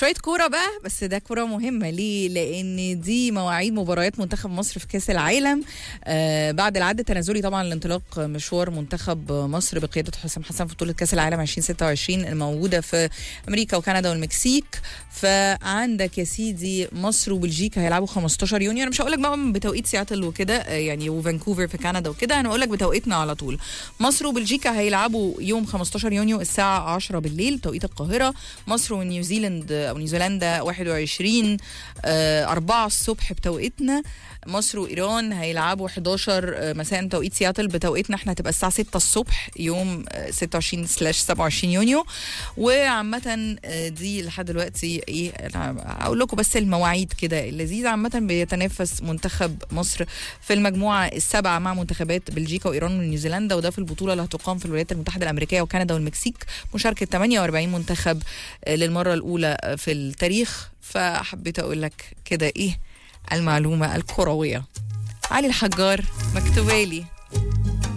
شويه كوره بقى بس ده كوره مهمه ليه لان دي مواعيد مباريات منتخب مصر في كاس العالم آه بعد العد التنازلي طبعا لانطلاق مشوار منتخب مصر بقياده حسام حسن في بطوله كاس العالم 2026 الموجوده في امريكا وكندا والمكسيك فعندك يا سيدي مصر وبلجيكا هيلعبوا 15 يونيو انا مش هقول لك بقى بتوقيت سياتل وكده آه، يعني وفانكوفر في كندا وكده انا هقول لك بتوقيتنا على طول مصر وبلجيكا هيلعبوا يوم 15 يونيو الساعه 10 بالليل توقيت القاهره مصر ونيوزيلاند او نيوزيلندا 21 آه، 4 الصبح بتوقيتنا مصر وايران هيلعبوا 11 آه، مساء توقيت سياتل بتوقيتنا احنا هتبقى الساعه 6 الصبح يوم آه، 26 سلاش 27 يونيو وعامه آه، دي لحد دلوقتي ايه انا هقول لكم بس المواعيد كده اللذيذه عامه بيتنافس منتخب مصر في المجموعه السابعه مع منتخبات بلجيكا وايران ونيوزيلندا وده في البطوله اللي هتقام في الولايات المتحده الامريكيه وكندا والمكسيك مشاركه 48 منتخب آه، للمره الاولى آه، في التاريخ فحبيت اقول لك كده ايه المعلومه الكرويه علي الحجار مكتوبه لي